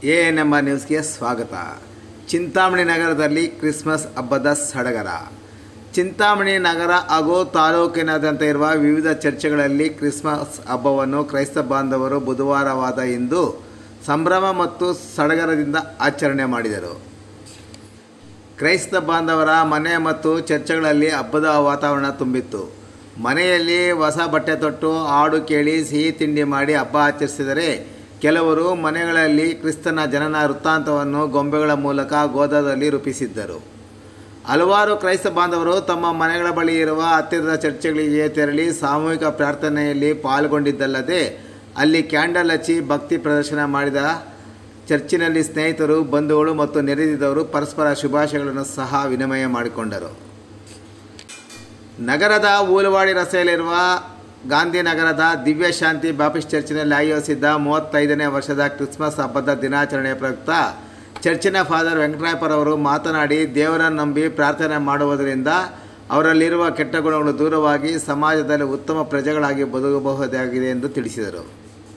A N M R ನ್ಯೂಸ್ಗೆ ಸ್ವಾಗತ ಚಿಂತಾಮಣಿ ನಗರದಲ್ಲಿ ಕ್ರಿಸ್ಮಸ್ ಹಬ್ಬದ ಸಡಗರ ಚಿಂತಾಮಣಿ ನಗರ ಹಾಗೂ ತಾಲೂಕಿನಾದ್ಯಂತ ಇರುವ ವಿವಿಧ ಚರ್ಚ್ಗಳಲ್ಲಿ ಕ್ರಿಸ್ಮಸ್ ಹಬ್ಬವನ್ನು ಕ್ರೈಸ್ತ ಬಾಂಧವರು ಬುಧವಾರವಾದ ಇಂದು ಸಂಭ್ರಮ ಮತ್ತು ಸಡಗರದಿಂದ ಆಚರಣೆ ಮಾಡಿದರು ಕ್ರೈಸ್ತ ಬಾಂಧವರ ಮನೆ ಮತ್ತು ಚರ್ಚ್ಗಳಲ್ಲಿ ಹಬ್ಬದ ವಾತಾವರಣ ತುಂಬಿತ್ತು ಮನೆಯಲ್ಲಿ ಹೊಸ ಬಟ್ಟೆ ತೊಟ್ಟು ಹಾಡು ಕೇಳಿ ಸಿಹಿ ತಿಂಡಿ ಮಾಡಿ ಹಬ್ಬ ಆಚರಿಸಿದರೆ ಕೆಲವರು ಮನೆಗಳಲ್ಲಿ ಕ್ರಿಸ್ತನ ಜನನ ವೃತ್ತಾಂತವನ್ನು ಗೊಂಬೆಗಳ ಮೂಲಕ ಗೋದಾದಲ್ಲಿ ರೂಪಿಸಿದ್ದರು ಹಲವಾರು ಕ್ರೈಸ್ತ ಬಾಂಧವರು ತಮ್ಮ ಮನೆಗಳ ಬಳಿ ಇರುವ ಹತ್ತಿರದ ಚರ್ಚ್ಗಳಿಗೆ ತೆರಳಿ ಸಾಮೂಹಿಕ ಪ್ರಾರ್ಥನೆಯಲ್ಲಿ ಪಾಲ್ಗೊಂಡಿದ್ದಲ್ಲದೆ ಅಲ್ಲಿ ಕ್ಯಾಂಡಲ್ ಹಚ್ಚಿ ಭಕ್ತಿ ಪ್ರದರ್ಶನ ಮಾಡಿದ ಚರ್ಚಿನಲ್ಲಿ ಸ್ನೇಹಿತರು ಬಂಧುಗಳು ಮತ್ತು ನೆರೆದಿದ್ದವರು ಪರಸ್ಪರ ಶುಭಾಶಯಗಳನ್ನು ಸಹ ವಿನಿಮಯ ಮಾಡಿಕೊಂಡರು ನಗರದ ಊಲವಾಡಿ ರಸ್ತೆಯಲ್ಲಿರುವ ಗಾಂಧಿನಗರದ ದಿವ್ಯ ಶಾಂತಿ ಬಾಪಿಸ್ಟ್ ಚರ್ಚಿನಲ್ಲಿ ಆಯೋಜಿಸಿದ್ದ ಮೂವತ್ತೈದನೇ ವರ್ಷದ ಕ್ರಿಸ್ಮಸ್ ಹಬ್ಬದ ದಿನಾಚರಣೆಯ ಪ್ರಯುಕ್ತ ಚರ್ಚಿನ ಫಾದರ್ ವೆಂಕಟರಾಯಪ್ಪರವರು ಮಾತನಾಡಿ ದೇವರನ್ನು ನಂಬಿ ಪ್ರಾರ್ಥನೆ ಮಾಡುವುದರಿಂದ ಅವರಲ್ಲಿರುವ ಕೆಟ್ಟ ಗುಣಗಳು ದೂರವಾಗಿ ಸಮಾಜದಲ್ಲಿ ಉತ್ತಮ ಪ್ರಜೆಗಳಾಗಿ ಬದುಕಬಹುದಾಗಿದೆ ಎಂದು ತಿಳಿಸಿದರು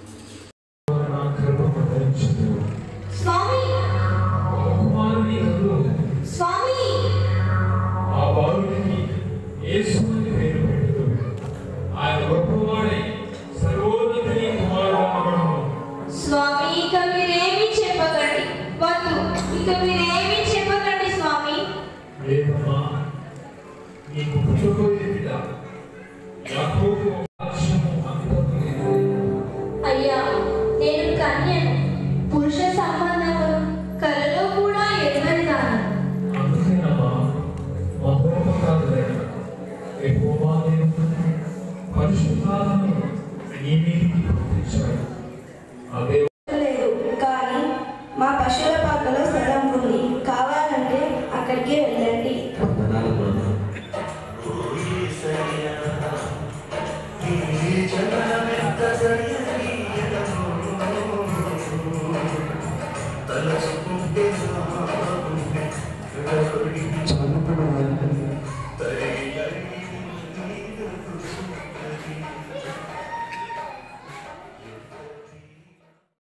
స్వామి కుమారునికు స్వామి ఆ బాలునికి యేసు అని పేరు పెట్టు ఆయన గొప్పవాడై సర్వోన్నతుని కుమారుడు అనబడును స్వామి ఇక మీరేమి చెప్పకండి వద్దు ఇక మీరేమి చెప్పకండి స్వామి లేదమ్మా నీకు పుట్టబోయే బిడ్డ యాకోబు వంశము అంతము అయ్యా నేను కన్యను పురుష సంబంధము కలలో కూడా ఎరగనిదాను అందుకేనమ్మా మహోపకారుడైన యెహోవా దేవుడు పరిశుద్ధాత్మను నీ మీదికి పంపించాడు అదే